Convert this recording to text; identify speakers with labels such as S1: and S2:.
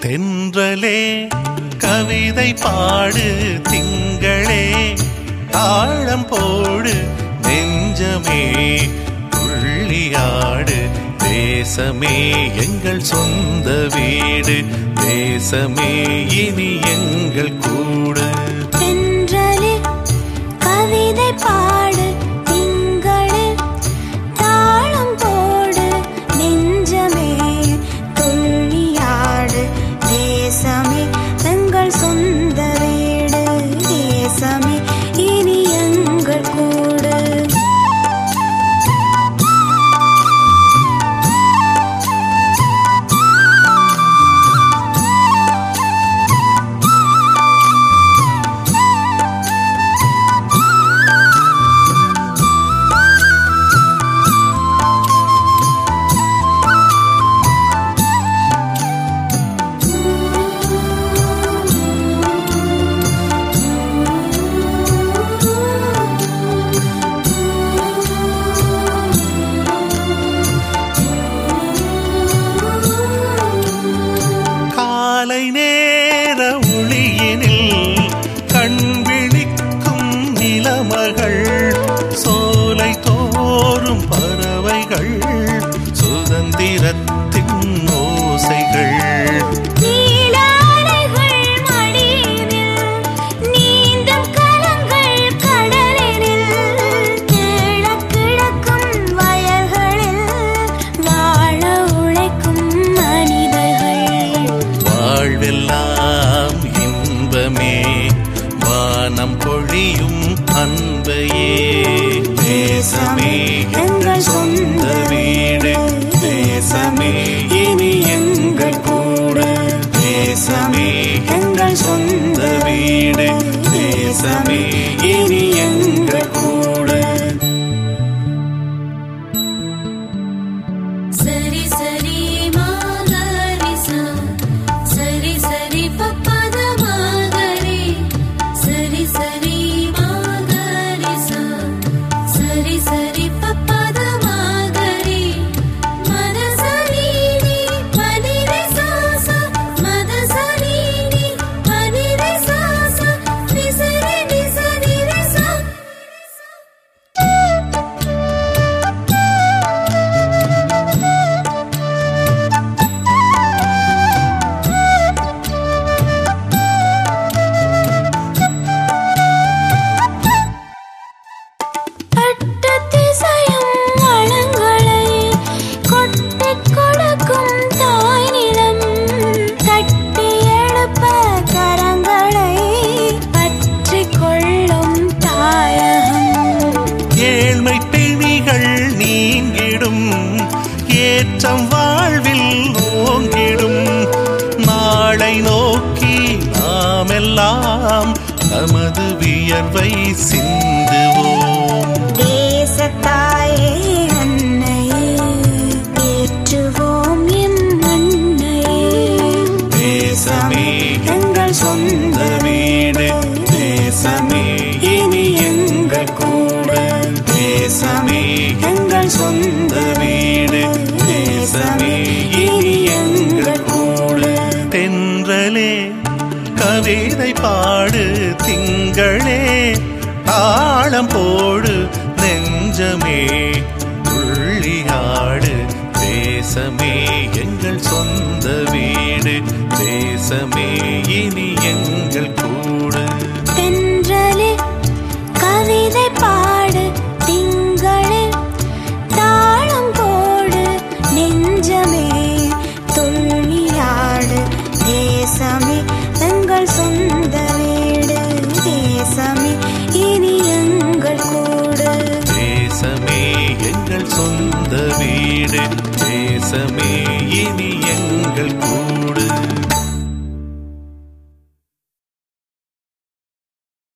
S1: தென்றலே கவிதை பாடு திங்களே தாளம் போடு நெஞ்சமே துள்ளியாடு தேசமே எங்கள் சொந்த வீடு தேசமே இனி எங்கள் கூடு
S2: தென்றலே கவிதை பாடு திங்களே தாளம் போடு நெஞ்சமே துள்ளியாடு தேசமே எங்கள் சொந்த வீடு தேசமே இனி எங்கள் கூடு
S1: காலை நேர ஒளியினில் கண் விழிக்கும் நிலமகள் சோலை தோறும் பறவைகள் சுதந்திரத்தின் ஓசைகள்
S2: நீலாடைகள் மடியினில் நீந்தும் கலங்கள் கடலினில் கீழக் கிடக்கும் வயல்களில் வாழ உழைக்கும் மனிதர்கள்
S1: வாழ்வெல்லாம் இன்பமே வானம் பொழியும் அன்பையே தேசமே எங்கள் சொந்த வீடு தேசமே இனி எங்கள் கூடு தேசமே எங்கள் சொந்த வீடு தேசமே இனி எங்கள் கூடு
S2: சரி சரி மாகரிசா சரி சரி பப்பத மாகரி சரி சரி மாகரிசா சரி சரி பப்பத மாகரி மத சரீனி பனிரி சாசா மத சரீனி பனிரி சாசா நிசரி நிசரி நிசா அட்ட திசையும் வளங்களை கொட்டிக் கொடுக்கும் தாய் நிலம் கட்டி எழுப்ப கரங்களை பற்றிக் கொள்ளும் தாயகம்
S1: ஏழ்மை பிணிகள் நீங்கிடும் ஏற்றம் வாழ்வில் ஓங்கிடும் நாளை நோக்கி நாமெல்லாம் நமது வியர்வை சிந்துவோம்
S2: தேசத்தாயே அன்னையே ஏற்றுவோம் எம் அன்னையே
S1: தேசமே எங்கள் சொந்த வீடு தேசமே இனி எங்கள் கூடு தேசமே எங்கள் சொந்த வீடு தேசமே இனி எங்கள் கூடு தென்றலே கவிதை பாடு திங்களே தாளம் போடு நெஞ்சமே துள்ளியாடு தேசமே எங்கள் சொந்த வீடு தேசமே இனி எங்கள் கூடு
S2: தென்றலே கவிதை பாடு திங்களே தாளம் போடு நெஞ்சமே துள்ளியாடு தேசமே எங்கள் சொந்த வீடு தேசமே இனி எங்கள் கூடு
S1: தேசமே எங்கள் சொந்த வீடு தேசமே